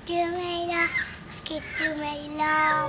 Skittumela, skittumela,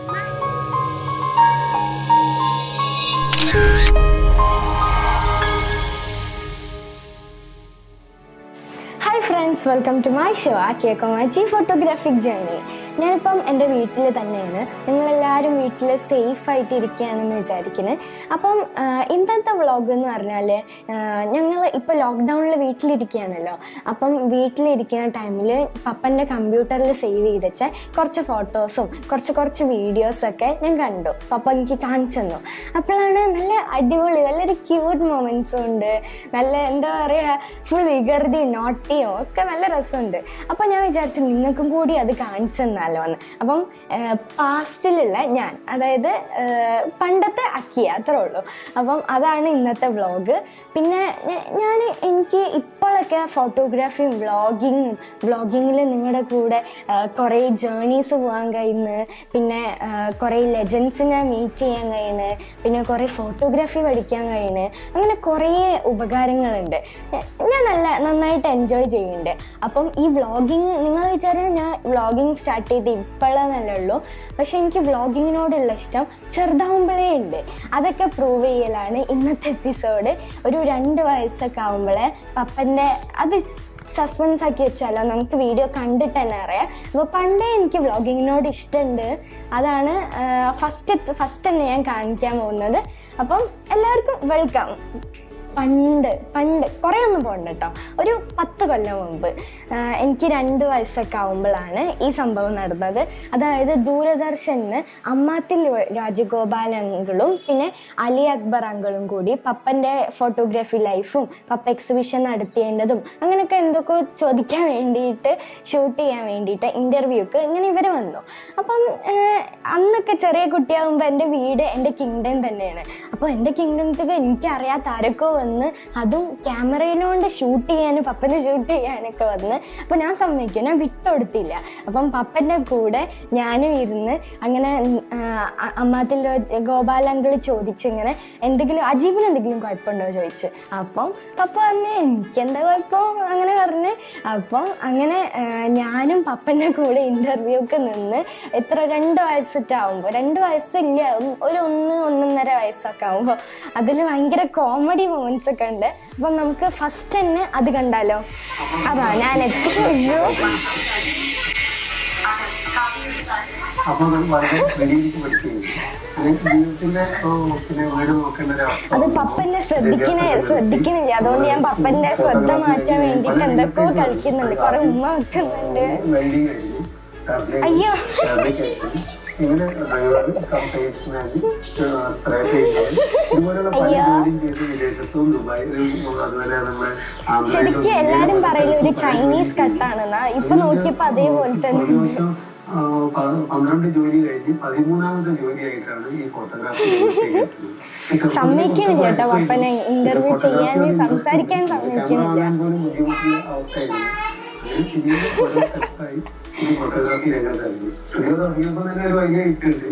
hi friends welcome to my show ആ കേക്കോമാച്ചി photographic journey ഞാനിപ്പം എൻ്റെ വീട്ടിൽ തന്നെയാണ് നിങ്ങളെല്ലാവരും വീട്ടിൽ സേഫ് ആയിട്ട് ഇരിക്കുകയാണെന്ന് വിചാരിക്കുന്നത് അപ്പം ആ, ഇന്നത്തെ വ്ളോഗ് എന്ന് പറഞ്ഞാൽ ഞങ്ങൾ ഇപ്പോൾ ലോക്ക്ഡൗണിൽ വീട്ടിലിരിക്കുകയാണല്ലോ അപ്പം വീട്ടിലിരിക്കുന്ന ടൈമിൽ പപ്പൻ്റെ കമ്പ്യൂട്ടറിൽ സേവ് ചെയ്ത് വെച്ച കുറച്ച് ഫോട്ടോസും കുറച്ച് കുറച്ച് വീഡിയോസൊക്കെ ഞാൻ കണ്ടു പപ്പ എനിക്ക് കാണിച്ചു തന്നു അപ്പോഴാണ് നല്ല അടിപൊളി നല്ലൊരു ക്യൂട്ട് മൊമെൻറ്റ്സും ഉണ്ട് നല്ല എന്താ പറയുക ഫുൾ വികൃതി നോട്ടിയും ഒക്കെ നല്ല രസമുണ്ട് അപ്പം ഞാൻ വിചാരിച്ചു നിങ്ങൾക്കും കൂടി അത് കാണിച്ചു തന്നാലോ എന്ന് അപ്പം പാസ്റ്റിലുള്ള ഞാൻ അതായത് ഏഹ്, പണ്ടത്തെ അക്കിയ അത്രേ ഉള്ളൂ അപ്പം അതാണ് ഇന്നത്തെ വ്ളോഗ് പിന്നെ ഞാൻ എനിക്ക് ഇപ്പോഴൊക്കെ ഫോട്ടോഗ്രാഫിയും വ്ളോഗിങ്ങും വ്ളോഗിങ്ങിൽ നിങ്ങളുടെ കൂടെ ഏഹ്, കുറേ ജേണീസ് പോകാൻ കഴിയുന്നു പിന്നെ ഏഹ്, കുറേ ലെജൻസിനെ മീറ്റ് ചെയ്യാൻ കഴിയുന്നു പിന്നെ കുറേ ഫോട്ടോഗ്രാഫി പഠിക്കാൻ കഴിയുന്നു അങ്ങനെ കുറേ ഉപകാരങ്ങളുണ്ട് ഞാൻ നല്ല നന്നായിട്ട് എൻജോയ് ചെയ്യുന്നുണ്ട് അപ്പം ഈ വ്ളോഗിങ് നിങ്ങൾ വിചാരിച്ചാൽ ഞാൻ വ്ളോഗിങ് സ്റ്റാർട്ട് ചെയ്ത് ഇപ്പോഴെന്നല്ലേ ഉള്ളൂ പക്ഷെ എനിക്ക് വ്ളോഗിങ്ങിനോടുള്ള ഇഷ്ടം ചെറുതാവുമ്പോഴേ ഉണ്ട് അതൊക്കെ പ്രൂവ് ചെയ്യലാണ് ഇന്നത്തെ എപ്പിസോഡ് ഒരു രണ്ട് വയസ്സൊക്കെ ആകുമ്പോഴേ പപ്പൻ്റെ അത് സസ്പെൻസ് ആക്കി വെച്ചാലോ നമുക്ക് വീഡിയോ കണ്ടിട്ട് തന്നെ അറിയാം അപ്പോൾ പണ്ടേ എനിക്ക് വ്ളോഗിങ്ങിനോട് ഇഷ്ടമുണ്ട് അതാണ് ഫസ്റ്റ് ഫസ്റ്റ് തന്നെ ഞാൻ കാണിക്കാൻ പോകുന്നത് അപ്പം എല്ലാവർക്കും വെൽക്കം പണ്ട് പണ്ട് കുറേ ഒന്നും പോകണ്ട കേട്ടോ ഒരു പത്ത് കൊല്ലം മുമ്പ് ആ, എനിക്ക് രണ്ട് വയസ്സൊക്കെ ആവുമ്പോഴാണ് ഈ സംഭവം നടന്നത് അതായത് ദൂരദർശന് അമ്മാത്തിൽ രാജഗോപാൽ അങ്കിളും പിന്നെ അലി അക്ബർ അങ്കിളും കൂടി പപ്പൻ്റെ ഫോട്ടോഗ്രാഫി ലൈഫും പപ്പ എക്സിബിഷൻ നടത്തിയതിൻ്റെതും അങ്ങനെയൊക്കെ എന്തൊക്കെ ചോദിക്കാൻ വേണ്ടിയിട്ട് ഷൂട്ട് ചെയ്യാൻ വേണ്ടിയിട്ട് ഇൻ്റർവ്യൂക്ക് ഇങ്ങനെ ഇവർ വന്നു അപ്പം ഏഹ്, അന്നൊക്കെ ചെറിയ കുട്ടിയാകുമ്പോൾ എൻ്റെ വീട് എൻ്റെ കിങ്ഡം തന്നെയാണ് അപ്പോൾ എൻ്റെ കിങ്ഡത്തിൽ എനിക്കറിയാത്ത ആരൊക്കെ വന്ന് അതും ക്യാമറയിലോണ്ട് ഷൂട്ട് ചെയ്യാനും പപ്പനെ ഷൂട്ട് ചെയ്യാനൊക്കെ വന്ന് അപ്പോൾ ഞാൻ സമ്മതിക്കും ഞാൻ വിട്ടുകൊടുത്തില്ല അപ്പം പപ്പൻ്റെ കൂടെ ഞാനും ഇരുന്ന് അങ്ങനെ അമ്മാത്തിൽ ഗോപാലങ്കിൾ ചോദിച്ചിങ്ങനെ എന്തെങ്കിലും അജീബിന് എന്തെങ്കിലും കുഴപ്പമുണ്ടോ ചോദിച്ച് അപ്പം പപ്പ പറഞ്ഞു എനിക്കെന്താ കുഴപ്പം അങ്ങനെ പറഞ്ഞ് അപ്പം അങ്ങനെ ആ, ഞാനും പപ്പൻ്റെ കൂടെ ഇൻ്റർവ്യൂക്ക് നിന്ന് എത്ര രണ്ട് വയസ്സിട്ട് ആവുമ്പോൾ രണ്ട് വയസ്സില്ല ഉം, ഒരു ഒന്ന് ഒന്നൊന്നര വയസ്സൊക്കെ ആവുമ്പോൾ അതിൽ ഭയങ്കര കോമഡി മൊമെൻറ്റ്സ് ഒക്കെ ഉണ്ട് അപ്പം നമുക്ക് ഫസ്റ്റ് തന്നെ അത് കണ്ടാലോ അതാ ഞാൻ എത്തി വിഷു അപ്പൊ അത് വളരെ വെളിയിലേക്ക് പഠിക്കുകയും അങ്ങനെ ജീവിതത്തിന്റെ ഓ, പിന്നെ വീട് നോക്കേണ്ട ഒരു അവസ്ഥ അത് പപ്പനെ ശ്രദ്ധിക്കണേ ശ്രദ്ധിക്കണില്ല അതുകൊണ്ട് ഞാൻ പപ്പന്റെ ശ്രദ്ധ മാറ്റാൻ വേണ്ടിയിട്ട് എന്തൊക്കെയോ കളിക്കുന്നുണ്ട് കുറെ ഉമ്മ വെക്കുന്നുണ്ട് വെൽഡിങ് കഴിഞ്ഞു ടാബ്ലറ്റ് അയ്യോ. ഫാബ്രിക്കേഷൻ ഇങ്ങനെ ഡ്രൈവർ കമ്പൈൻസ്മാൻ സ്പ്രേ പെയിന്റർ ഇതുപോലുള്ള പല അയ്യോ. ജോലിയും ചെയ്ത് വിദേശത്തും ദുബായിലും അതുപോലെ നമ്മുടെ ആന്ധ്രയിലും ശരിക്കും എല്ലാരും പറയല് ഒരു ചൈനീസ് കട്ടാണെന്നാ ഇപ്പൊ നോക്കിയപ്പോ അതേപോലെ തന്നെ ഒരു വർഷം ആ, പ- പന്ത്രണ്ട് ജോലി കഴിഞ്ഞ് പതിമൂന്നാമത്തെ ജോലിയായിട്ടാണ് ഈ ഫോട്ടോഗ്രാഫി സമ്മതിക്കുന്നില്ല കേട്ടോ പപ്പനെ ഇന്റർവ്യൂ ചെയ്യാൻ സംസാരിക്കാൻ സമ്മതിക്കുന്നില്ല പോലും ബുദ്ധിമുട്ടുള്ള അവസ്ഥയായിരുന്നു അങ്ങനെ പിന്നീട് ഓരോ സ്റ്റെപ്പായി ഈ ഫോട്ടോഗ്രാഫി രംഗത്തായിരുന്നു സ്റ്റുഡിയോ തുടങ്ങിയപ്പോൾ തന്നെ ഒരു വലിയ ഹിറ്റുണ്ട്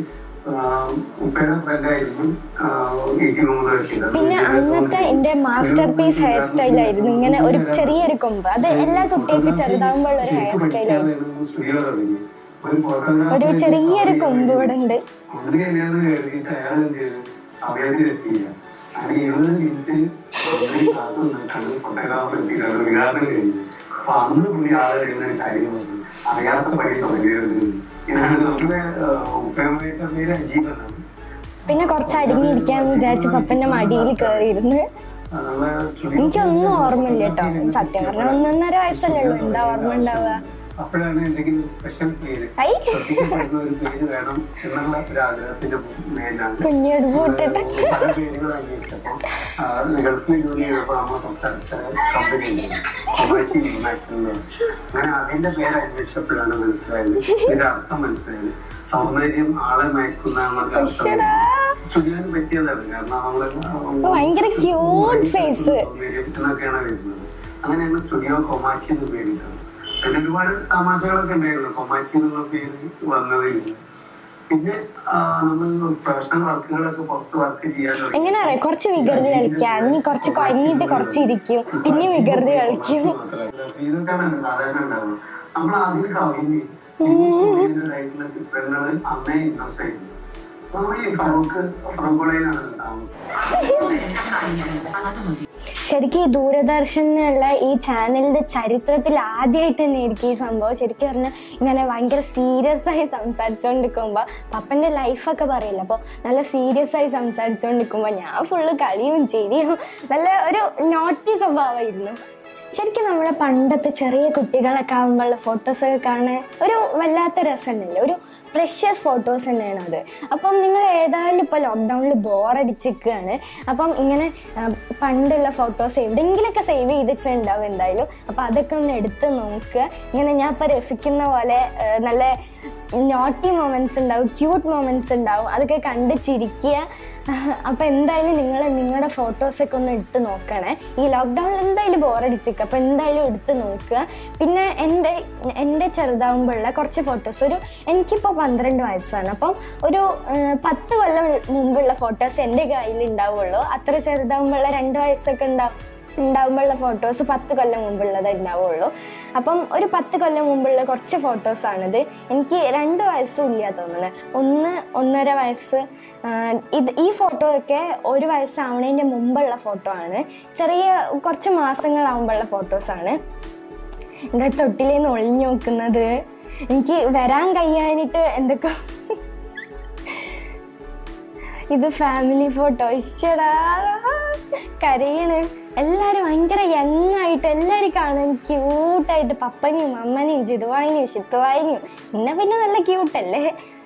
ഉപ്പയുടെ ഫ്രണ്ടായിരുന്നു എനിക്ക് മൂന്ന് വയസ്സില്ല പിന്നെ അന്നത്തെ എന്റെ മാസ്റ്റർ പീസ് ഹെയർ സ്റ്റൈൽ ആയിരുന്നു ഇങ്ങനെ ഒരു ചെറിയൊരു കൊമ്പ് അത് എല്ലാ കുട്ടികൾക്കും ചെറുതാകുമ്പോൾ ഒരു ഹെയർ സ്റ്റൈൽ ആയിരുന്നു സ്റ്റുഡിയോ തുടങ്ങി ഒരു ഫോട്ടോഗ്രാഫി ഒരു ചെറിയൊരു കൊമ്പ് ഇവിടെ ഉണ്ട് മന്ത്രി കല്യാണം കയറിയിട്ട് അയാൾ എന്ത് ചെയ്തു സമയത്തിലെത്തിയില്ല അങ്ങനെ ഇരുപത് മിനിറ്റ് മന്ത്രി കാത്തു നിൽക്കാണ് ഫോട്ടോഗ്രാഫർ എത്തിയിട്ടാണ് വികാരം കഴിഞ്ഞു അപ്പൊ അന്ന് പുള്ളി ആളെ എടുക്കുന്ന ഒരു കാര്യം പറഞ്ഞു അറിയാത്ത പണി തുടങ്ങിയത് ഇതാണ് നമ്മുടെ ഉപ്പയമ്മയുടെ പേര് അജീബ് എന്നാണ് പിന്നെ കുറച്ച് അടങ്ങിയിരിക്കാന്ന് വിചാരിച്ച് പപ്പന്റെ മടിയിൽ കയറിയിരുന്ന് ആ, നമ്മളെ സ്റ്റുഡിയോ എനിക്കൊന്നും ഓർമ്മയില്ല കേട്ടോ സത്യം പറഞ്ഞാൽ ഒന്നൊന്നര വയസ്സല്ലേ ഉള്ളൂ എന്താ ഓർമ്മ ഉണ്ടാവുക അപ്പോഴാണ് എന്തെങ്കിലും ഒരു സ്പെഷ്യൽ പേര് ഐ ശ്രദ്ധിക്കപ്പെടുന്ന ഒരു പേര് വേണം എന്നുള്ള ഒരു ആഗ്രഹത്തിന്റെ മേലാണ് കുഞ്ഞോട് പോട്ടിട്ട് പല പേരുകൾ അന്വേഷിച്ചപ്പോ ആ, ഗൾഫിൽ ജോലി ചെയ്തപ്പോ നമ്മൾ സംസ്ഥാനത്തെ കമ്പനി ഉണ്ട് കൊമാച്ചി ഇന്റർനാഷണൽ അങ്ങനെ അതിന്റെ പേര് അന്വേഷിച്ചപ്പോഴാണ് മനസ്സിലായത് ഇതിന്റെ അർത്ഥം മനസ്സിലായത് സൗന്ദര്യം ആളെ മയക്കുന്ന എന്നൊക്കെ അർത്ഥം സ്റ്റുഡിയോന് പറ്റിയതാണ് കാരണം നമ്മള് ഭയങ്കര cute face. സൗന്ദര്യം എന്നൊക്കെയാണ് വരുന്നത് അങ്ങനെയാണ് സ്റ്റുഡിയോ കൊമാച്ചി എന്ന് പേരിട്ടത് അതിന് ഒരുപാട് തമാശകളൊക്കെ ഉണ്ടായിരുന്നു കൊമാച്ചി എന്നുള്ള പേര് വന്നതിൽ പിന്നെ ആ, നമ്മൾ പ്രൊഫഷണൽ വർക്കുകളൊക്കെ പുറത്ത് വർക്ക് ചെയ്യാൻ തുടങ്ങി. എങ്ങനെ അറിയാം കുറച്ച് വികൃതി കളിക്കാം ഇനി കുറച്ച് കഴിഞ്ഞിട്ട് കുറച്ച് ഇരിക്കും പിന്നെ വികൃതി കളിക്കും ഇതൊക്കെയാണ് സാധാരണ ഉണ്ടാവുന്നത് നമ്മൾ ആദ്യം കവിഞ്ഞ് ആയിട്ടുള്ള ചിത്രങ്ങള് അന്നേ ഇൻട്രസ്റ്റ് ആയിരുന്നു അപ്പൊ ഈ ഫറൂഖ് ഫറൂഖുളയിലാണ് ഉണ്ടാവുന്നത് ശരിക്കും ഈ ദൂരദർശൻ എന്നുള്ള ഈ ചാനലിന്റെ ചരിത്രത്തിൽ ആദ്യമായിട്ട് തന്നെ എനിക്ക് ഈ സംഭവം ശരിക്കും പറഞ്ഞാൽ ഇങ്ങനെ ഭയങ്കര സീരിയസ് ആയി സംസാരിച്ചുകൊണ്ടിരിക്കുമ്പോൾ പപ്പൻ്റെ ലൈഫൊക്കെ പറയില്ല അപ്പോൾ നല്ല സീരിയസ് ആയി സംസാരിച്ചുകൊണ്ടിരിക്കുമ്പോൾ ഞാൻ ഫുള്ള് കളിയും ചിരിയും നല്ല ഒരു നോട്ടി സ്വഭാവമായിരുന്നു ശരിക്കും നമ്മുടെ പണ്ടത്തെ ചെറിയ കുട്ടികളൊക്കെ ആകുമ്പോഴുള്ള ഫോട്ടോസൊക്കെ കാണാൻ ഒരു വല്ലാത്ത രസമുണ്ടല്ലോ ഒരു പ്രഷ്യസ് ഫോട്ടോസ് തന്നെയാണ് അത് അപ്പം നിങ്ങൾ ഏതായാലും ഇപ്പോൾ ലോക്ക്ഡൗണിൽ ബോറടിച്ചിരിക്കുകയാണ് അപ്പം ഇങ്ങനെ ആ, പണ്ടുള്ള ഫോട്ടോസ് എവിടെയെങ്കിലുമൊക്കെ സേവ് ചെയ്തിട്ടുണ്ടാവും എന്തായാലും അപ്പം അതൊക്കെ ഒന്ന് എടുത്ത് നോക്കുക ഇങ്ങനെ ഞാൻ ഇപ്പോൾ രസിക്കുന്ന പോലെ ആ, നല്ല നോട്ടി മൊമെൻറ്റ്സ് ഉണ്ടാവും ക്യൂട്ട് മൊമെൻറ്റ്സ് ഉണ്ടാവും അതൊക്കെ കണ്ട് ചിരിക്കുക അപ്പോൾ എന്തായാലും നിങ്ങൾ നിങ്ങളുടെ ഫോട്ടോസൊക്കെ ഒന്ന് എടുത്ത് നോക്കണേ ഈ ലോക്ക്ഡൗണിൽ എന്തായാലും ബോറടിച്ചിരിക്കുക അപ്പോൾ എന്തായാലും എടുത്ത് നോക്കുക പിന്നെ എൻ്റെ എൻ്റെ ചെറുതാവുമ്പോഴുള്ള കുറച്ച് ഫോട്ടോസ് ഒരു എനിക്കിപ്പോൾ പന്ത്രണ്ട് വയസ്സാണ് അപ്പം ഒരു ആ, പത്ത് കൊല്ലം മുമ്പുള്ള ഫോട്ടോസ് എൻ്റെ കയ്യിൽ ഉണ്ടാവുള്ളൂ അത്ര ചെറുതാവുമ്പോഴുള്ള രണ്ട് വയസ്സൊക്കെ ഉണ്ടാവും ഉണ്ടാവുമ്പോഴുള്ള ഫോട്ടോസ് പത്ത് കൊല്ലം മുമ്പുള്ളതേ ഉണ്ടാവുള്ളൂ അപ്പം ഒരു പത്ത് കൊല്ലം മുമ്പുള്ള കുറച്ച് ഫോട്ടോസാണിത് എനിക്ക് രണ്ട് വയസ്സും ഇല്ല തോന്നുന്നത് ഒന്ന് ഒന്നര വയസ്സ് ആ, ഇത് ഈ ഫോട്ടോ ഒക്കെ ഒരു വയസ്സാവണതിൻ്റെ മുമ്പുള്ള ഫോട്ടോ ആണ് ചെറിയ കുറച്ച് മാസങ്ങളാവുമ്പോഴുള്ള ഫോട്ടോസാണ് എന്താ തൊട്ടിലേന്ന് ഒളിഞ്ഞു നോക്കുന്നത് എനിക്ക് വരാൻ കഴിയാനിട്ട് എന്തൊക്കെ ഇത് ഫാമിലി ഫോട്ടോ ഇഷ്ടടാ കരയണ് എല്ലാവരും ഭയങ്കര യങ് ആയിട്ട് എല്ലാവരും കാണാൻ ക്യൂട്ടായിട്ട് പപ്പനെയും അമ്മനെയും ജിതുവായിനെയും ഷിത്തുവായിനെയും പിന്നെ പിന്നെ നല്ല ക്യൂട്ടല്ലേ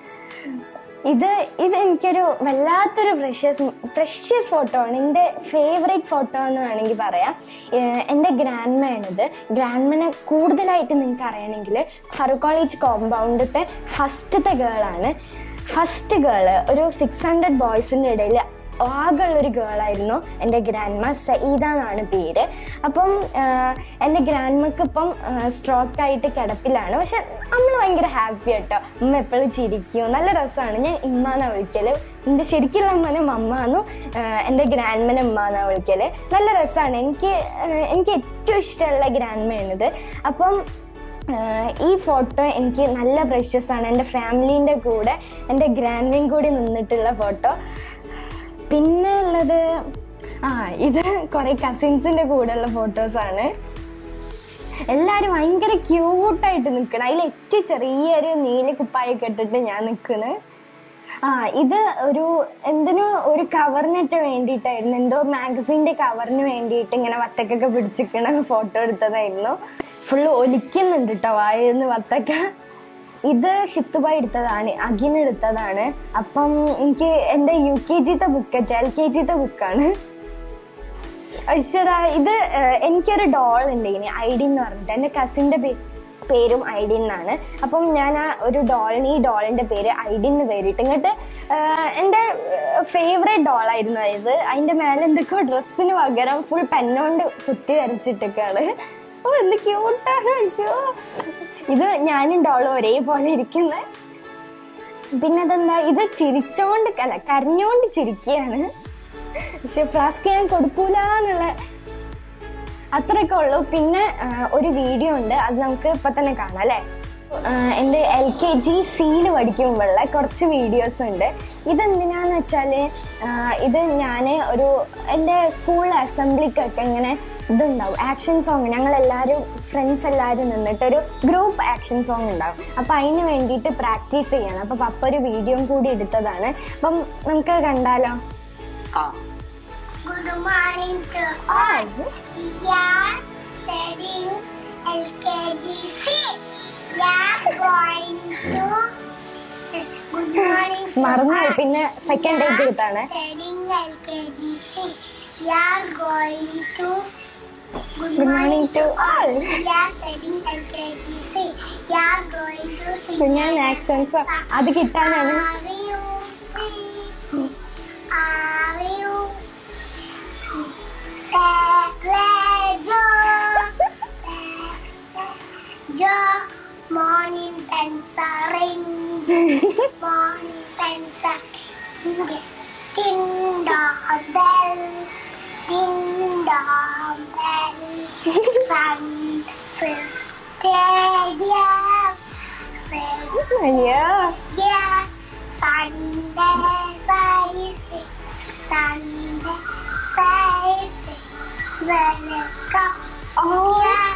ഇത് ഇത് എനിക്കൊരു വല്ലാത്തൊരു പ്രഷ്യസ് പ്രഷ്യസ് ഫോട്ടോ ആണ് എൻ്റെ ഫേവറേറ്റ് ഫോട്ടോ എന്ന് വേണമെങ്കിൽ പറയാം ഏഹ് എൻ്റെ ഗ്രാൻഡ്മയാണിത് ഗ്രാൻഡ്മനെ കൂടുതലായിട്ട് നിങ്ങൾക്ക് അറിയണമെങ്കിൽ ഫറൂഖ് കോളേജ് കോമ്പൗണ്ടത്തെ ഫസ്റ്റത്തെ ഗേളാണ് ഫസ്റ്റ് ഗേള് ഒരു സിക്സ് ഹൺഡ്രഡ് ബോയ്സിൻ്റെ ഇടയിൽ ആകെയുള്ളൊരു ഗേളായിരുന്നു എൻ്റെ ഗ്രാൻഡ്മ സഈദ എന്നാണ് പേര് അപ്പം ആഹ്, എൻ്റെ ഗ്രാൻഡ്മക്ക് ഇപ്പം സ്ട്രോക്ക് ആയിട്ട് കിടപ്പിലാണ് പക്ഷെ നമ്മൾ ഭയങ്കര ഹാപ്പി കേട്ടോ അമ്മ എപ്പോഴും ചിരിക്കും നല്ല രസമാണ് ഞാൻ ഇമ്മാന്നാ വിളിക്കല് എൻ്റെ ശരിക്കുള്ള അമ്മനെ മമ്മാന്നും എൻ്റെ ഗ്രാൻഡ്മനെ ഉമ്മാന്നാ വിളിക്കല് നല്ല രസമാണ് എനിക്ക് ആഹ്, എനിക്ക് ഏറ്റവും ഇഷ്ടമുള്ള ഗ്രാൻഡ്മയാണിത് അപ്പം ആഹ് ഈ ഫോട്ടോ എനിക്ക് നല്ല പ്രഷ്യസ് ആണ് എൻ്റെ ഫാമിലീൻ്റെ കൂടെ എൻ്റെ ഗ്രാൻഡ്മയും കൂടി നിന്നിട്ടുള്ള ഫോട്ടോ പിന്നെ ഉള്ളത് ആ ഇത് കുറേ കസിൻസിൻ്റെ കൂടെയുള്ള ഫോട്ടോസാണ് എല്ലാവരും ഭയങ്കര ക്യൂട്ടായിട്ട് നിൽക്കണം അതിൽ ഏറ്റവും ചെറിയൊരു നീല കുപ്പായൊക്കെ ഇട്ടിട്ട് ഞാൻ നിൽക്കുന്നത് ആ ഇത് ഒരു എന്തിനോ ഒരു കവറിനിട്ട് വേണ്ടിയിട്ടായിരുന്നു എന്തോ മാഗസീൻ്റെ കവറിന് വേണ്ടിയിട്ട് ഇങ്ങനെ വത്തക്കൊക്കെ പിടിച്ചിരിക്കണ ഫോട്ടോ എടുത്തതായിരുന്നു ഫുള്ള് ഒലിക്കുന്നുണ്ട് കേട്ടോ വായെന്ന് വത്തക്ക ഇത് ഷിത്തുബായി എടുത്തതാണ് അഖിൻ എടുത്തതാണ് അപ്പം എനിക്ക് എൻ്റെ യു കെ ജിത്തെ ബുക്ക് എൽ കെ ജിത്തെ ബുക്കാണ് അശ്വര ഇത് ഏഹ്, എനിക്കൊരു ഡോൾ ഉണ്ട് ഇനി ഐഡി എന്ന് പറഞ്ഞിട്ട് എൻ്റെ കസിൻ്റെ പേരും ഐഡി എന്നാണ് അപ്പം ഞാൻ ആ ഒരു ഡോളിന് ഈ ഡോളിൻ്റെ പേര് ഐഡി എന്ന് പേരിട്ട് ഇങ്ങോട്ട് ഏഹ്, എൻ്റെ ഫേവറേറ്റ് ഡോളായിരുന്നു ഇത് അതിൻ്റെ മേലെ എന്തൊക്കെയോ ഡ്രസ്സിന് പകരം ഫുൾ പെന്നോണ്ട് കുത്തി വരച്ചിട്ടൊക്കെയാണ് ഓ എന്ത് ക്യൂട്ടാണ് അയ്യോ ഇത് ഞാനും ഡോളും ഒരേപോലെ ഇരിക്കുന്നത് പിന്നെ അതെന്താ ഇത് ചിരിച്ചോണ്ട് അല്ല കരഞ്ഞോണ്ട് ചിരിക്കുകയാണ് പക്ഷെ ഫ്ലാസ്ക് ഞാൻ കൊടുക്കൂല എന്നുള്ള അത്രയൊക്കെ ഉള്ളൂ പിന്നെ ആ, ഒരു വീഡിയോ ഉണ്ട് അത് നമുക്ക് ഇപ്പൊ തന്നെ കാണാം അല്ലേ ആ, എൻ്റെ എൽ കെ ജി സിയിൽ പഠിക്കുമ്പോഴുള്ള കുറച്ച് വീഡിയോസ് ഉണ്ട് ഇതെന്തിനാന്ന് വെച്ചാൽ ഇത് ഞാൻ ഒരു എൻ്റെ സ്കൂൾ അസംബ്ലിക്കൊക്കെ ഇങ്ങനെ ഇതുണ്ടാവും ആക്ഷൻ സോങ് ഞങ്ങൾ എല്ലാവരും ഫ്രണ്ട്സ് എല്ലാവരും നിന്നിട്ട് ഒരു ഗ്രൂപ്പ് ആക്ഷൻ സോങ് ഉണ്ടാവും അപ്പോൾ അതിന് വേണ്ടിയിട്ട് പ്രാക്ടീസ് ചെയ്യണം അപ്പോൾ പപ്പ ഒരു വീഡിയോയും കൂടി എടുത്തതാണ് അപ്പം നമുക്ക് കണ്ടാലോ Good morning to all. We are studying LKGC. We are going to. Good morning to മറന്നുപോയി all. പിന്നെ സെക്കൻഡ് ടേക്ക് എടുത്താണ് Studying LKGC. We are going to. Good, Good morning to all. We are studying LKGC. We are going to sing. ഞാൻ actions അത് കിട്ടാനാണ് Are you free? Are you Joe, morning pensaring, morning pensaring, ding dong bell, ding dong bell, sun stadium, friend. അയ്യോ Yeah, Sunday, Friday, Sunday, Friday. Welcome. Oh. Yeah.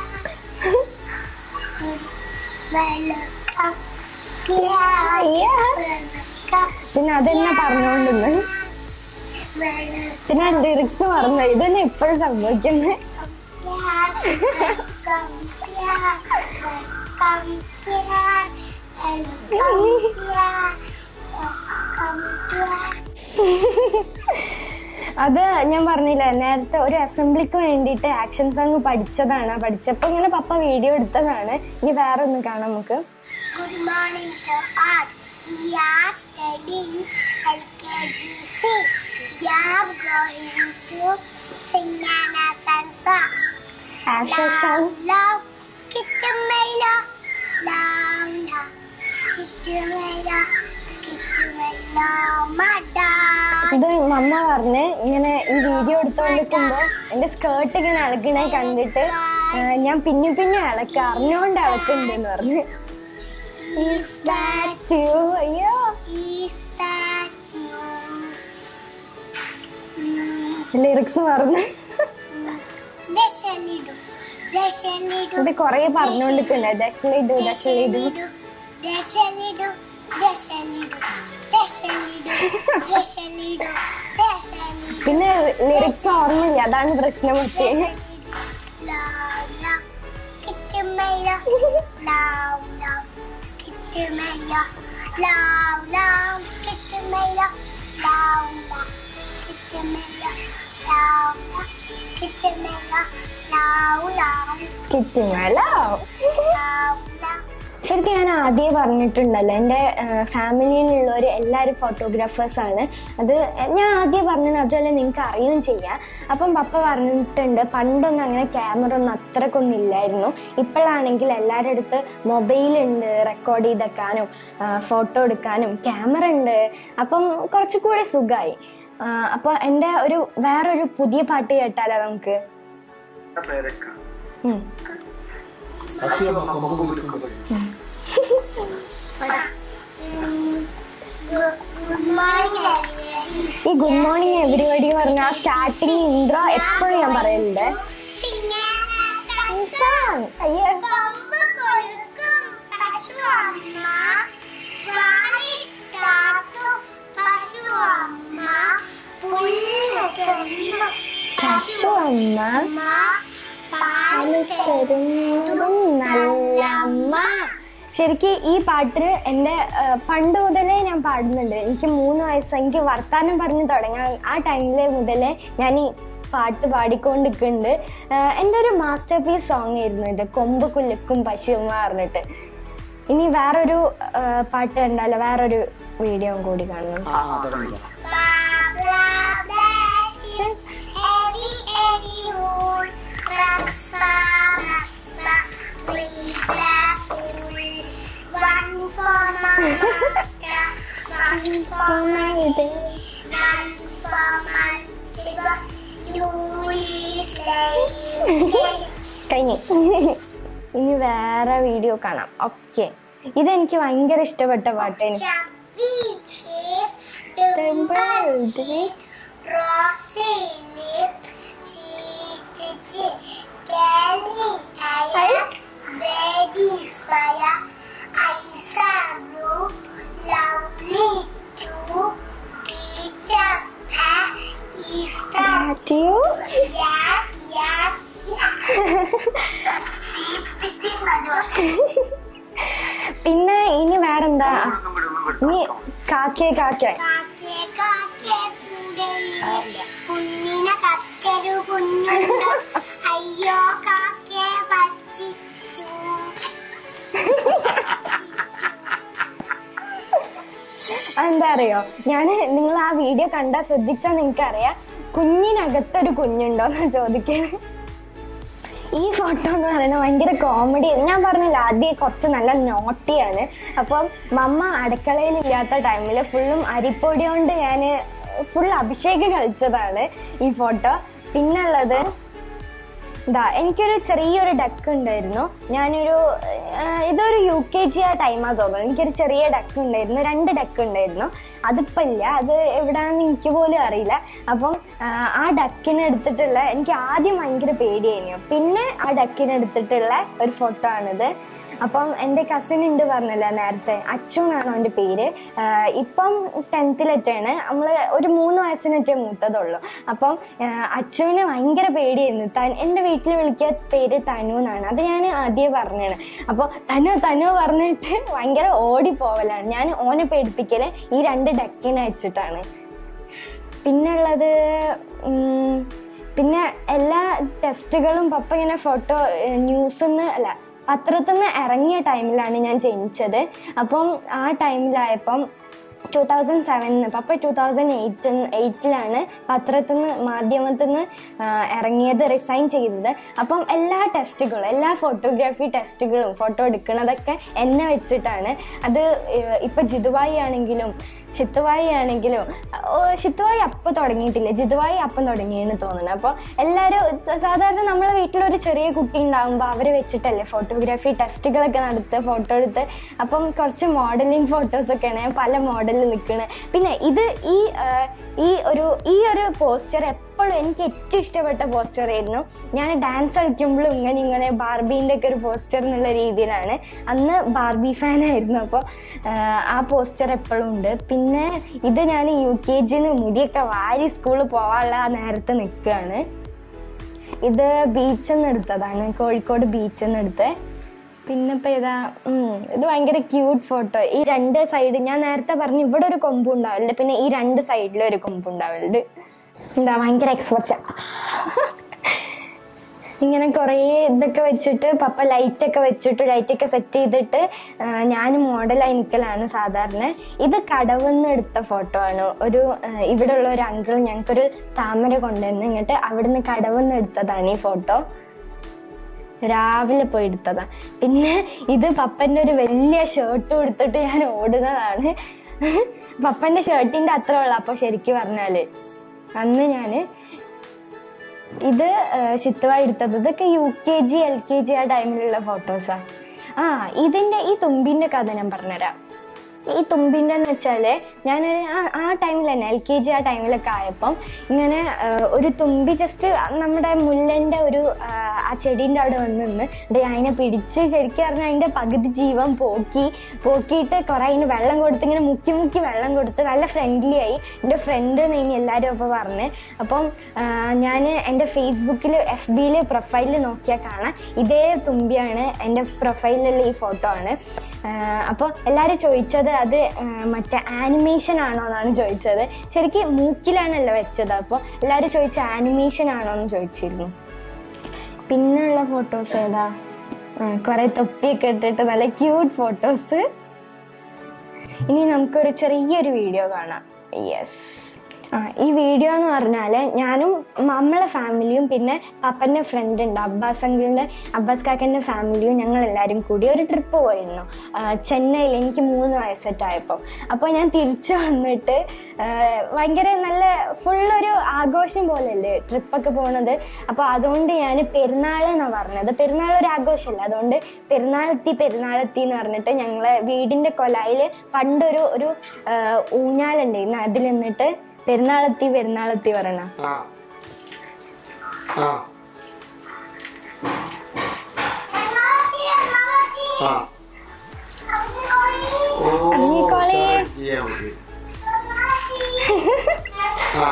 Welcome. Yeah. അയ്യോ Welcome. പിന്നെ അതെന്നെ പറഞ്ഞോണ്ടിന്ന് Welcome. പിന്നെ lyrics മറന്നു ഇതന്നെ ഇപ്പോഴും സംഭവിക്കുന്നത് Yeah. Welcome. Yeah. Welcome. Yeah. Welcome. Yeah. Welcome. Yeah. അത് ഞാൻ പറഞ്ഞില്ലേ നേരത്തെ ഒരു അസംബ്ലിക്ക് വേണ്ടിയിട്ട് ആക്ഷൻ സോങ് പഠിച്ചതാണ് പഠിച്ചപ്പോൾ ഇങ്ങനെ പപ്പ വീഡിയോ എടുത്തതാണ് ഇനി വേറെ ഒന്ന് കാണാം നമുക്ക് Good morning to all. We are studying LKGC. We are going to sing an Asan song. Action song Love, skittamela. Love, love, skittamela. Skittamela, madam. ഇത് മമ്മ പറഞ്ഞ് ഇങ്ങനെ ഈ വീഡിയോ എടുത്തോണ്ടിരിക്കുമ്പോ എന്റെ സ്കേർട്ട് ഇങ്ങനെ ഇളക്കണേ കണ്ടിട്ട് ആ, ഞാൻ പിന്നെ പിന്നെ ഇളക്ക അറിഞ്ഞോണ്ട് ഇളക്കുന്നുണ്ടെന്ന് പറഞ്ഞു Is that you? അയ്യോ Is that you? Mm, lyrics മറന്ന് Deshalidu, deshalidu. ഇത് കൊറേ പറഞ്ഞോണ്ടിരിക്കുന്നുണ്ട് ദശലി ഡു ദശലി ഡു Deshalidu, deshalidu, deshalidu, deshalidu, deshalidu. പിന്നെ ലിറിക്സ് ഓർമ്മയില്ല അതാണ് പ്രശ്നം പറ്റിയത് Deshalidu. Love, love, skittamaya. Love, love, skittamaya. Love, love, skittamaya. Love, love, skittamaya. Love, love, skittamaya. Love, love, കിറ്റുമല്ലോ love, love. ശരിക്കും ഞാൻ ആദ്യമേ പറഞ്ഞിട്ടുണ്ടല്ലോ എൻ്റെ ഫാമിലിയിലുള്ളവർ എല്ലാവരും ഫോട്ടോഗ്രാഫേഴ്സാണ് അത് ഞാൻ ആദ്യം പറഞ്ഞത് അതുപോലെ നിങ്ങൾക്ക് അറിയുകയും ചെയ്യാം അപ്പം പപ്പ പറഞ്ഞിട്ടുണ്ട് പണ്ടൊന്നും അങ്ങനെ ക്യാമറ ഒന്നും അത്രക്കൊന്നും ഇല്ലായിരുന്നു ഇപ്പോഴാണെങ്കിൽ എല്ലാവരുടെ അടുത്ത് മൊബൈലുണ്ട് റെക്കോർഡ് ചെയ്തെക്കാനും ഫോട്ടോ എടുക്കാനും ക്യാമറ ഉണ്ട് അപ്പം കുറച്ചുകൂടി സുഖമായി അപ്പോൾ എൻ്റെ ഒരു വേറൊരു പുതിയ പാട്ട് കേട്ടാലോ നമുക്ക് പേരൊക്കെ ഉം. Good morning, everyone. ഈ ഗുഡ് മോർണിംഗ് എവരിബഡി പറഞ്ഞ ആ സ്റ്റാർട്ടിങ് ഇൻട്രോ എപ്പോഴും ഞാൻ പറയലുണ്ട് Sing a song. അയ്യോ കൊമ്പ് കൊഴുക്കും പശുവമ്മ വാലിട്ടാത്തു പശുവമ്മ പുല്ല് തിന്നു പശു അമ്മ പശുവമ്മ പാല് പാല് തരുന്നതും നല്ല അമ്മ ശരിക്കും ഈ പാട്ട് എൻ്റെ ആ, പണ്ട് മുതലേ ഞാൻ പാടുന്നുണ്ട് എനിക്ക് മൂന്ന് വയസ്സ് എനിക്ക് വർത്താനം പറഞ്ഞു തുടങ്ങാൻ ആ ടൈമിലെ മുതലേ ഞാൻ ഈ പാട്ട് പാടിക്കൊണ്ടിരിക്കുന്നുണ്ട് എൻ്റെ ഒരു മാസ്റ്റർ പീസ് സോങ് ആയിരുന്നു ഇത് കൊമ്പ് കുലുക്കും പശുവമ്മ പറഞ്ഞിട്ട് ഇനി വേറൊരു ആ, പാട്ട് കണ്ടാലോ വേറൊരു വീഡിയോ കൂടി കാണുന്നു Bablashin, Eddie, Eddie, wool, Rassa, Rassa, Three glass wool. One for my master, one for my lady, one for my neighbor. You is lady. കഴിഞ്ഞു ഇനി വേറെ വീഡിയോ കാണാം ഓക്കെ ഇതെനിക്ക് ഭയങ്കര ഇഷ്ടപ്പെട്ട പാട്ടാണ് Beaches, dimple cheek, rosy lip, cheek, cheek, Kelly, eye, ready fire, eyes are blue, lovely too, teacher's hat, is that yes, yes, yes. Repeating my പിന്നെ ഇനി വേറെന്താ ഇനി കാക്കേ കാക്കേ കാക്കേ കാക്കേ പൂണ്ടയിലെ കുഞ്ഞിനെ കത്തൊരു കുഞ്ഞുണ്ട് അയ്യോ കാക്കേ പറ്റിച്ചു അതെന്താ അറിയോ ഞാൻ നിങ്ങൾ ആ വീഡിയോ കണ്ടാൽ ശ്രദ്ധിച്ചാൽ നിങ്ങൾക്ക് അറിയാം കുഞ്ഞിനകത്തൊരു കുഞ്ഞുണ്ടോ എന്ന് ചോദിക്കണേ ഈ ഫോട്ടോ എന്ന് പറയുന്നത് ഭയങ്കര കോമഡി ഞാൻ പറഞ്ഞില്ല ആദ്യം കുറച്ച് നല്ല നോട്ടിയാണ് അപ്പം മമ്മ അടുക്കളയിൽ ഇല്ലാത്ത ടൈമിൽ ഫുള്ളും അരിപ്പൊടി കൊണ്ട് ഞാൻ ഫുൾ അഭിഷേകം കളിച്ചതാണ് ഈ ഫോട്ടോ പിന്നുള്ളത് ഇതാ എനിക്കൊരു ചെറിയൊരു ഡക്ക് ഉണ്ടായിരുന്നു ഞാനൊരു ആ, ഇതൊരു യു കെ ജി ആ ടൈമാ തോന്നുന്നു എനിക്കൊരു ചെറിയ ഡക്ക് ഉണ്ടായിരുന്നു രണ്ട് ഡക്ക് ഉണ്ടായിരുന്നു അതിപ്പോൾ ഇല്ല അത് എവിടെയാണെന്ന് എനിക്ക് പോലും അറിയില്ല അപ്പം ആ, ആ ഡക്കിനെ എടുത്തിട്ടുള്ള എനിക്ക് ആദ്യം ഭയങ്കര പേടിയായിരുന്നു പിന്നെ ആ ഡക്കിനെ എടുത്തിട്ടുള്ള ഒരു ഫോട്ടോ ആണിത് അപ്പം എൻ്റെ കസിൻ ഉണ്ട് പറഞ്ഞല്ലോ നേരത്തെ അച്ചു എന്നാണ് അവൻ്റെ പേര് ആഹ് ഇപ്പം ടെൻത്തിലെറ്റാണ് നമ്മൾ ഒരു മൂന്ന് വയസ്സിനൊക്കെ മൂത്തതുള്ളൂ അപ്പം ആഹ് അച്ചുവിന് ഭയങ്കര പേടിയായിരുന്നു തൻ എൻ്റെ വീട്ടിൽ വിളിക്കുക പേര് തനു എന്നാണ് അത് ഞാൻ ആദ്യമേ പറഞ്ഞാണ് അപ്പോൾ തനു തനു പറഞ്ഞിട്ട് ഭയങ്കര ഓടിപ്പോവലാണ് ഞാൻ ഓനെ പേടിപ്പിക്കൽ ഈ രണ്ട് ഡക്കിനെ വെച്ചിട്ടാണ് പിന്നുള്ളത് ഉം, പിന്നെ എല്ലാ ടെസ്റ്റുകളും പപ്പ ഇങ്ങനെ ഫോട്ടോ ന്യൂസിൽ നിന്ന് അല്ല പത്രത്തിൽ നിന്ന് ഇറങ്ങിയ ടൈമിലാണ് ഞാൻ ജനിച്ചത് അപ്പം ആ ടൈമിലായപ്പം ടു തൗസൻഡ് സെവനിന്ന് പപ്പ ടു തൗസൻഡ് എയ്റ്റ് എയ്റ്റിലാണ് പത്രത്തിൽ നിന്ന് മാധ്യമത്തിൽ നിന്ന് ഇറങ്ങിയത് റിസൈൻ ചെയ്തത് അപ്പം എല്ലാ ടെസ്റ്റുകളും എല്ലാ ഫോട്ടോഗ്രാഫി ടെസ്റ്റുകളും ഫോട്ടോ എടുക്കുന്നതൊക്കെ എന്നെ വെച്ചിട്ടാണ് അത് ഏഹ്, ഇപ്പം ജിതുവായി ആണെങ്കിലും ചിത്തുവായി ആണെങ്കിലും ഓ, ചിത്തുവായി അപ്പം തുടങ്ങിയിട്ടില്ല ജിതുവായി അപ്പം തുടങ്ങിയെന്ന് തോന്നുന്നു അപ്പോൾ എല്ലാവരും സ- സാധാരണ നമ്മളെ വീട്ടിലൊരു ചെറിയ കുട്ടി ഉണ്ടാകുമ്പോൾ അവരെ വെച്ചിട്ടല്ലേ ഫോട്ടോഗ്രാഫി ടെസ്റ്റുകളൊക്കെ നടത്തുക ഫോട്ടോ എടുത്ത് അപ്പം കുറച്ച് മോഡലിംഗ് ഫോട്ടോസൊക്കെയാണ് ഞാൻ പല മോഡലിൽ നിൽക്കുന്നത് പിന്നെ ഇത് ഈ ആ, ഈ ഒരു ഈ ഒരു പോസ്റ്റർ എപ്പോഴും എനിക്ക് ഏറ്റവും ഇഷ്ടപ്പെട്ട പോസ്റ്റർ ആയിരുന്നു ഞാൻ ഡാൻസ് കളിക്കുമ്പോഴും ഇങ്ങനെ ഇങ്ങനെ ബാർബീൻ്റെ ഒക്കെ ഒരു പോസ്റ്റർ എന്നുള്ള രീതിയിലാണ് അന്ന് ബാർബി ഫാൻ ആയിരുന്നു അപ്പോൾ ആ പോസ്റ്റർ എപ്പോഴും ഉണ്ട് പിന്നെ ഇത് ഞാൻ യു കെ ജിന്ന് മുടിയൊക്കെ വാരി സ്കൂളിൽ പോകാനുള്ള ആ നേരത്തെ നിൽക്കുകയാണ് ഇത് ബീച്ചിൽ നിന്ന് എടുത്തതാണ് കോഴിക്കോട് ബീച്ചിൽ നിന്ന് എടുത്ത് പിന്നെ ഇപ്പം ഏതാ ഉം, ഇത് ഭയങ്കര ക്യൂട്ട് ഫോട്ടോ ഈ രണ്ട് സൈഡ് ഞാൻ നേരത്തെ പറഞ്ഞു ഇവിടെ ഒരു കൊമ്പ് ഉണ്ടാവലുണ്ട് പിന്നെ ഈ രണ്ട് സൈഡിലും ഒരു കൊമ്പ് ഉണ്ടാവലുണ്ട് എന്താ ഭയങ്കര എക്സ്പെർട്ട് ഇങ്ങനെ കുറേ ഇതൊക്കെ വെച്ചിട്ട് പപ്പ ലൈറ്റൊക്കെ വെച്ചിട്ട് ലൈറ്റൊക്കെ സെറ്റ് ചെയ്തിട്ട് ആ, ഞാൻ മോഡലായി നിൽക്കലാണ് സാധാരണ ഇത് കടവെന്ന് എടുത്ത ഫോട്ടോ ആണ് ഒരു ആ, ഇവിടെയുള്ള ഒരു അങ്കിൾ ഞങ്ങൾക്കൊരു താമര കൊണ്ടുവന്ന് ഇങ്ങോട്ട് അവിടുന്ന് കടവെന്ന് എടുത്തതാണ് ഈ ഫോട്ടോ രാവിലെ പോയി എടുത്തതാ പിന്നെ ഇത് പപ്പൻ്റെ ഒരു വലിയ ഷർട്ട് കൊടുത്തിട്ട് ഞാൻ ഓടുന്നതാണ് പപ്പൻ്റെ ഷർട്ടിൻ്റെ അത്ര ഉള്ള അപ്പോൾ ശരിക്കും പറഞ്ഞാൽ അന്ന് ഞാൻ ഇത് ശിത്തുവായി എടുത്തത് ഇതൊക്കെ U K G L K G ആ ടൈമിലുള്ള ഫോട്ടോസാണ് ആ ഇതിൻ്റെ ഈ തുമ്പിൻ്റെ കഥ ഞാൻ പറഞ്ഞുതരാം ഈ തുമ്പിൻ്റെ എന്ന് വെച്ചാൽ ഞാനൊരു ആ ആ ടൈമിൽ തന്നെ എൽ കെ ജി ആ ടൈമിലൊക്കെ ആയപ്പം ഇങ്ങനെ ആ, ഒരു തുമ്പി ജസ്റ്റ് നമ്മുടെ മുല്ലൻ്റെ ഒരു ആ, ആ ചെടീൻ്റെ അവിടെ വന്ന് നിന്ന് എന്നിട്ട് ഞാൻ അതിനെ പിടിച്ച് ശരിക്കും പറഞ്ഞാൽ അതിൻ്റെ പകുതി ജീവൻ പോക്കി പോക്കിയിട്ട് കുറേ അതിന് വെള്ളം കൊടുത്ത് ഇങ്ങനെ മുക്കി മുക്കി വെള്ളം കൊടുത്ത് നല്ല ഫ്രണ്ട്ലി ആയി എൻ്റെ ഫ്രണ്ട് നീ എല്ലാവരും അപ്പോൾ പറഞ്ഞ് അപ്പം ഞാൻ എൻ്റെ ഫേസ്ബുക്കിൽ എഫ് ബിയിൽ പ്രൊഫൈലിൽ നോക്കിയാൽ കാണാം ഇതേ തുമ്പിയാണ് എൻ്റെ പ്രൊഫൈലിലുള്ള ഈ ഫോട്ടോ ആണ് അപ്പോൾ എല്ലാവരും ചോദിച്ചത് അത് ആ, മറ്റേ ആനിമേഷൻ ആണോ എന്നാണ് ചോദിച്ചത് ശരിക്കും മൂക്കിലാണല്ലോ വെച്ചത് അപ്പോൾ എല്ലാവരും ചോദിച്ച ആനിമേഷൻ ആണോ എന്ന് ചോദിച്ചിരുന്നു പിന്നെയുള്ള ഫോട്ടോസ് ഏതാ ആ, കുറേ തൊപ്പിയൊക്കെ ഇട്ടിട്ട് നല്ല ക്യൂട്ട് ഫോട്ടോസ് ഇനി നമുക്കൊരു ചെറിയൊരു വീഡിയോ കാണാം യെസ് ആ ഈ വീഡിയോ എന്ന് പറഞ്ഞാൽ ഞാനും നമ്മളെ ഫാമിലിയും പിന്നെ പപ്പൻ്റെ ഫ്രണ്ട് ഉണ്ട് അബ്ബാസ് അങ്കിളിൻ്റെ അബ്ബാസ് കാക്കൻ്റെ ഫാമിലിയും ഞങ്ങൾ എല്ലാവരും കൂടി ഒരു ട്രിപ്പ് പോയിരുന്നു ആ, ചെന്നൈയിൽ എനിക്ക് മൂന്ന് വയസ്സെട്ടായപ്പോൾ അപ്പോൾ ഞാൻ തിരിച്ചു വന്നിട്ട് ആ, ഭയങ്കര നല്ല ഫുള്ളൊരു ആഘോഷം പോലെയല്ലേ ട്രിപ്പൊക്കെ പോണത് അപ്പോൾ അതുകൊണ്ട് ഞാൻ പെരുന്നാൾ എന്നാണ് പറഞ്ഞത് പെരുന്നാൾ ഒരു ആഘോഷമല്ല അതുകൊണ്ട് പെരുന്നാളെത്തി പെരുന്നാളെത്തി എന്ന് പറഞ്ഞിട്ട് ഞങ്ങളെ വീടിൻ്റെ കൊലായിൽ പണ്ടൊരു ഒരു ആ, ഊഞ്ഞാലുണ്ടായിരുന്നു അതിൽ നിന്നിട്ട് പെരുന്നാളെത്തി പെരുന്നാളെത്തി പറയണ ആ ആ ആ ഓ ഇറങ്ങിക്കോളേ. സ്റ്റാർട്ട് ചെയ്യാൻ വേണ്ടി ആ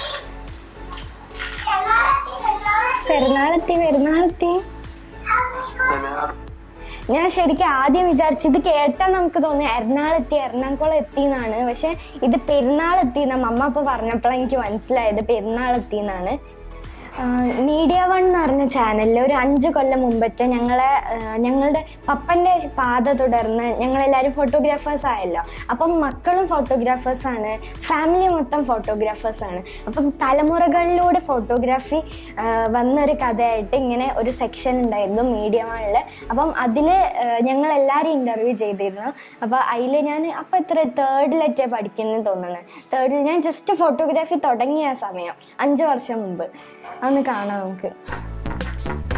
പെരുന്നാളെത്തി പെരുന്നാളെത്തി അങ്ങനെ ആ- ഞാൻ ശരിക്കും ആദ്യം വിചാരിച്ചു ഇത് കേട്ടാൽ നമുക്ക് തോന്നി എറണാകുളത്തി എറണാകുളം എത്തി എന്നാണ് പക്ഷെ ഇത് പെരുന്നാളെത്തി എന്നാ അമ്മ അപ്പോൾ പറഞ്ഞപ്പോഴാണ് എനിക്ക് മനസ്സിലായത് പെരുന്നാളെത്തി എന്നാണ് മീഡിയ വൺ എന്ന് പറഞ്ഞ ചാനലിൽ ഒരു അഞ്ച് കൊല്ലം മുമ്പത്തെ ഞങ്ങളെ ആ, ഞങ്ങളുടെ പപ്പൻ്റെ പാത തുടർന്ന് ഞങ്ങളെല്ലാവരും ഫോട്ടോഗ്രാഫേഴ്സ് ആയല്ലോ അപ്പം മക്കളും ഫോട്ടോഗ്രാഫേഴ്സാണ് ഫാമിലി മൊത്തം ഫോട്ടോഗ്രാഫേഴ്സാണ് അപ്പം തലമുറകളിലൂടെ ഫോട്ടോഗ്രാഫി വന്നൊരു കഥയായിട്ട് ഇങ്ങനെ ഒരു സെക്ഷൻ ഉണ്ടായിരുന്നു മീഡിയ വണ്ണിൽ അപ്പം അതിൽ ഞങ്ങൾ എല്ലാവരും ഇൻ്റർവ്യൂ ചെയ്തിരുന്നു അപ്പോൾ അതിൽ ഞാൻ അപ്പോൾ എത്ര തേർഡിലൊക്കെ പഠിക്കുന്നത് തോന്നുന്നു തേർഡിൽ ഞാൻ ജസ്റ്റ് ഫോട്ടോഗ്രാഫി തുടങ്ങിയ ആ സമയം അഞ്ച് വർഷം മുമ്പ് അന്ന് കാണാം നമുക്ക്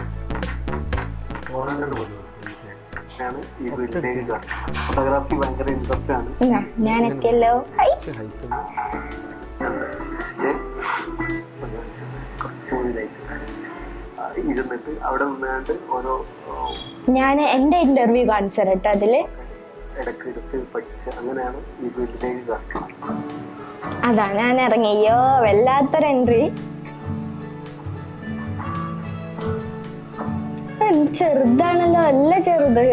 ആണ് ഈ വീട്ടിലേക്ക് ഫോട്ടോഗ്രാഫി ഭയങ്കര ഇൻട്രസ്റ്റ് ആണ് ഇതാ, ഞാൻ എത്തിയല്ലോ ഹൈ കുറച്ച് മുന്നിലായിട്ട് ആ, ഇരുന്നിട്ട് അവിടെ നിന്നാണ്ട് ഓരോ ഓ, ഞാൻ എൻ്റെ ഇന്റർവ്യൂ കാണിച്ചു തരട്ടെ അതില് ഇടയ്ക്ക് എടുത്ത് പഠിച്ച് അങ്ങനെയാണ് ഈ വീട്ടിലേക്ക് കടക്കുന്നത് അതാ ഞാൻ ഇറങ്ങിയോ വല്ലാത്തൊരു എൻട്രി ചെറുതാണല്ലോ അല്ല ചെറുത്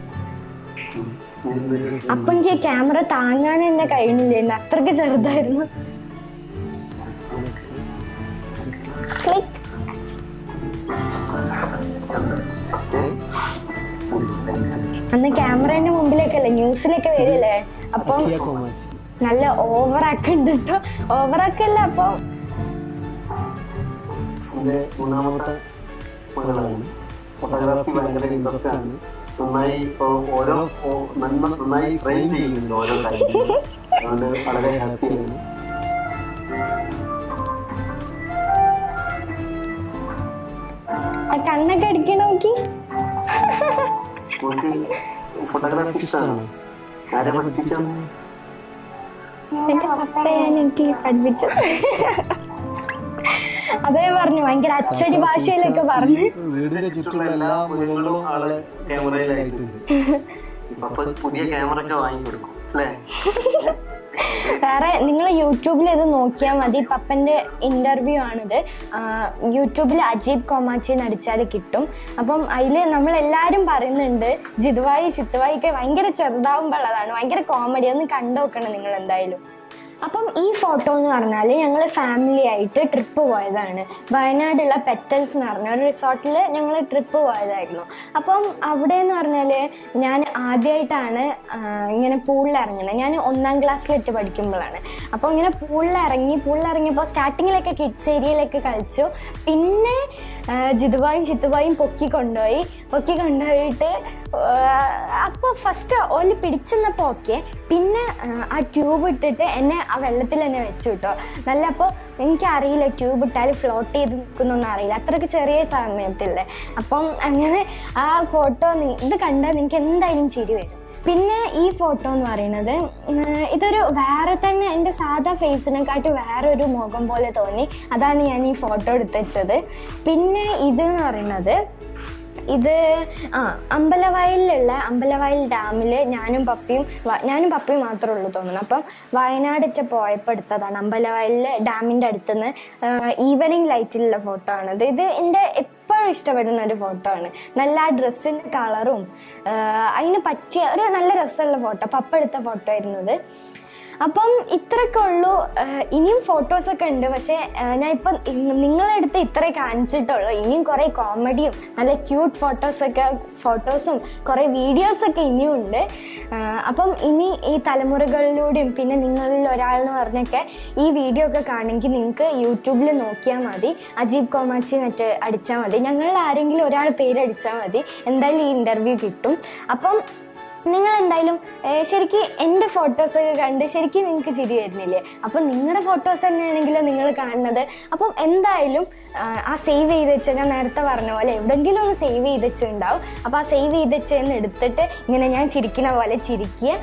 അപ്പൊ എനിക്ക് ക്യാമറ താങ്ങാൻ എന്നെ കഴിഞ്ഞില്ല അത്രക്ക് ചെറുതായിരുന്നു ക്ലിക്ക് അന്ന് ക്യാമറേന്റെ മുമ്പിലേക്കല്ലേ ന്യൂസിലൊക്കെ വരില്ലേ അപ്പം നല്ല ഓവറാക്ക് ഉണ്ട് കേട്ടോ ഓവറാക്കല്ല അപ്പൊ എൻ്റെ മൂന്നാമത്തെ മകളാണ് ഫോട്ടോഗ്രാഫി ഭയങ്കര ഇൻട്രസ്റ്റ് ആണ് നന്നായി ഇപ്പൊ ഓരോ ഓ- നന്മ നന്നായി ട്രെയിൻ ചെയ്യുന്നുണ്ട് ഓരോ കാര്യങ്ങളും അതുകൊണ്ട് വളരെ ഹാപ്പിയാണ് ആ കണ്ണൊക്കെ അടിക്കണ നോക്കി നമുക്ക് ഫോട്ടോഗ്രാഫി ഇഷ്ടമാണ് ആരെ പഠിപ്പിച്ചത് എന്റെ പപ്പയാണ് എനിക്ക് പഠിപ്പിച്ചത് അതേ പറഞ്ഞു ഭയങ്കര അച്ചടി ഭാഷയിലൊക്കെ പറഞ്ഞു വീടിന്റെ ചുറ്റുമുള്ള എല്ലാ മൃഗങ്ങളും ആളെ ക്യാമറയിലായിട്ടുണ്ട് ഇപ്പൊ പുതിയ ക്യാമറ ഒക്കെ വാങ്ങിക്കൊടുക്കും അല്ലേ വേറെ നിങ്ങൾ യൂട്യൂബിൽ ഇത് നോക്കിയാൽ മതി പപ്പൻ്റെ ഇൻ്റർവ്യൂ ആണിത് യൂട്യൂബിൽ അജീബ് കോമാച്ചി എന്ന് അടിച്ചാൽ കിട്ടും അപ്പം അതിൽ നമ്മളെല്ലാവരും പറയുന്നുണ്ട് ജിതുവായി ചിത്തുവായി ഒക്കെ ഭയങ്കര ചെറുതാവുമ്പോഴതാണ് ഭയങ്കര കോമഡി ഒന്ന് കണ്ടു നോക്കണം നിങ്ങൾ എന്തായാലും അപ്പം ഈ ഫോട്ടോ എന്ന് പറഞ്ഞാൽ ഞങ്ങൾ ഫാമിലി ആയിട്ട് ട്രിപ്പ് പോയതാണ് വയനാടുള്ള പെറ്റൽസ് എന്ന് പറഞ്ഞ ഒരു റിസോർട്ടിൽ ഞങ്ങൾ ട്രിപ്പ് പോയതായിരുന്നു അപ്പം അവിടെ എന്ന് പറഞ്ഞാൽ ഞാൻ ആദ്യമായിട്ടാണ് ആ, ഇങ്ങനെ പൂളിൽ ഇറങ്ങുന്നത് ഞാൻ ഒന്നാം ക്ലാസ്സിലെത്തി പഠിക്കുമ്പോഴാണ് അപ്പോൾ ഇങ്ങനെ പൂളിൽ ഇറങ്ങി പൂളിൽ ഇറങ്ങിയപ്പോൾ സ്റ്റാർട്ടിങ്ങിലൊക്കെ കിഡ്സ് ഏരിയയിലൊക്കെ കളിച്ചു പിന്നെ ആ, ജിതുബായും ചിത്തുബായും പൊക്കി കൊണ്ടുപോയി പൊക്കി കൊണ്ടുപോയിട്ട് അപ്പോൾ ഫസ്റ്റ് ഓല് പിടിച്ചെന്നപ്പോൾ ഓക്കെ പിന്നെ ആ, ആ ട്യൂബ് ഇട്ടിട്ട് എന്നെ ആ വെള്ളത്തിൽ തന്നെ വെച്ചു കേട്ടോ നല്ല അപ്പോൾ എനിക്കറിയില്ല ട്യൂബ് ഇട്ടാൽ ഫ്ലോട്ട് ചെയ്ത് നിൽക്കുന്നൊന്നും അറിയില്ല അത്രയ്ക്ക് ചെറിയ സമയത്തില്ലേ അപ്പം അങ്ങനെ ആ ഫോട്ടോ ഇത് കണ്ടാൽ നിങ്ങൾക്ക് എന്തായാലും ചിരി വരും പിന്നെ ഈ ഫോട്ടോ എന്ന് പറയുന്നത് ഉം, ഇതൊരു വേറെ തന്നെ എൻ്റെ സാധാ ഫേസിനെക്കാട്ടി വേറെ ഒരു മുഖം പോലെ തോന്നി അതാണ് ഞാൻ ഈ ഫോട്ടോ എടുത്ത് വെച്ചത് പിന്നെ ഇത് എന്ന് പറയുന്നത് ഇത് ആ അമ്പലവയലിലുള്ള അമ്പലവയൽ ഡാമിൽ ഞാനും പപ്പിയും വ- ഞാനും പപ്പിയും മാത്രമേ ഉള്ളൂ തോന്നുന്നു അപ്പം വയനാടൊക്കെ പോയപ്പോൾ എടുത്തതാണ് അമ്പലവയലിൽ ഡാമിൻ്റെ അടുത്തുനിന്ന് ഈവനിങ് ലൈറ്റിലുള്ള ഫോട്ടോ ആണിത് ഇത് എൻ്റെ എപ്പോഴും ഇഷ്ടപ്പെടുന്ന ഒരു ഫോട്ടോ ആണ് നല്ല ആ ഡ്രസ്സിൻ്റെ കളറും അതിന് പറ്റിയ ഒരു നല്ല രസമുള്ള ഫോട്ടോ പപ്പ എടുത്ത ഫോട്ടോ ആയിരുന്നത് അപ്പം ഇത്രയൊക്കെ ഉള്ളൂ ആഹ് ഇനിയും ഫോട്ടോസൊക്കെ ഉണ്ട് പക്ഷേ ആഹ് ഞാൻ ഇപ്പം ഇ- നിങ്ങളെടുത്ത് ഇത്രേ കാണിച്ചിട്ടുള്ളൂ ഇനിയും കുറേ കോമഡിയും നല്ല ക്യൂട്ട് ഫോട്ടോസൊക്കെ ഫോട്ടോസും കുറേ വീഡിയോസൊക്കെ ഇനിയും ഉണ്ട് ആഹ് അപ്പം ഇനി ഈ തലമുറകളിലൂടെയും പിന്നെ നിങ്ങളിൽ ഒരാളെന്ന് പറഞ്ഞൊക്കെ ഈ വീഡിയോ ഒക്കെ കാണെങ്കിൽ നിങ്ങൾക്ക് യൂട്യൂബിൽ നോക്കിയാൽ മതി അജീബ് കോമാച്ചി എന്നിട്ട് അടിച്ചാൽ മതി ഞങ്ങളിൽ ആരെങ്കിലും ഒരാൾ പേര് അടിച്ചാൽ മതി എന്തായാലും ഈ ഇൻ്റർവ്യൂ കിട്ടും അപ്പം നിങ്ങൾ എന്തായാലും ശരിക്കും എൻ്റെ ഫോട്ടോസൊക്കെ കണ്ട് ശരിക്കും നിങ്ങൾക്ക് ചിരി വരുന്നില്ലേ അപ്പം നിങ്ങളുടെ ഫോട്ടോസ് തന്നെയാണെങ്കിലും നിങ്ങൾ കാണുന്നത് അപ്പം എന്തായാലും ആ, ആ സേവ് ചെയ്ത് വെച്ച ഞാൻ നേരത്തെ പറഞ്ഞ പോലെ എവിടെയെങ്കിലും ഒന്ന് സേവ് ചെയ്ത് വെച്ചിട്ടുണ്ടാവും അപ്പോൾ ആ സേവ് ചെയ്ത് വെച്ചെന്ന് എടുത്തിട്ട് ഇങ്ങനെ ഞാൻ ചിരിക്കുന്ന പോലെ ചിരിക്കുക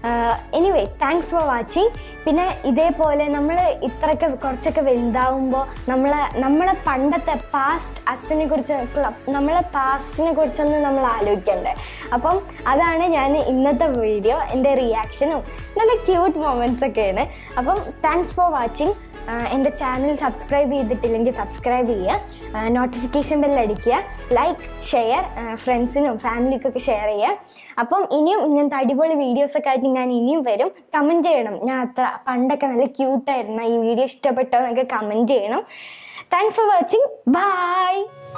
എനിവേ താങ്ക്സ് ഫോർ വാച്ചിങ് പിന്നെ ഇതേപോലെ നമ്മൾ ഇത്രയൊക്കെ കുറച്ചൊക്കെ വലുതാവുമ്പോൾ നമ്മളെ നമ്മളെ പണ്ടത്തെ പാസ്റ്റ് അസിനെ കുറിച്ച് നമ്മളെ പാസ്റ്റിനെ കുറിച്ചൊന്ന് നമ്മൾ ആലോചിക്കണ്ടേ അപ്പം അതാണ് ഞാൻ ഇന്നത്തെ വീഡിയോ എൻ്റെ റിയാക്ഷനും നല്ല ക്യൂട്ട് മൊമെൻറ്റ്സ് ഒക്കെയാണ് അപ്പം താങ്ക്സ് ഫോർ വാച്ചിങ് എൻ്റെ ചാനൽ സബ്സ്ക്രൈബ് ചെയ്തിട്ടില്ലെങ്കിൽ സബ്സ്ക്രൈബ് ചെയ്യുക നോട്ടിഫിക്കേഷൻ ബെല്ലടിക്കുക ലൈക്ക് ഷെയർ ഫ്രണ്ട്സിനും ഫാമിലിക്കൊക്കെ ഷെയർ ചെയ്യുക അപ്പം ഇനിയും ഇങ്ങനത്തെ അടിപൊളി വീഡിയോസൊക്കെ ആയിട്ട് ഞാൻ ഇനിയും വരും കമൻറ്റ് ചെയ്യണം ഞാൻ അത്ര പണ്ടൊക്കെ നല്ല ക്യൂട്ടായിരുന്നു ഈ വീഡിയോ ഇഷ്ടപ്പെട്ടോ എന്നൊക്കെ കമൻറ്റ് ചെയ്യണം താങ്ക്സ് ഫോർ വാച്ചിങ് ബൈ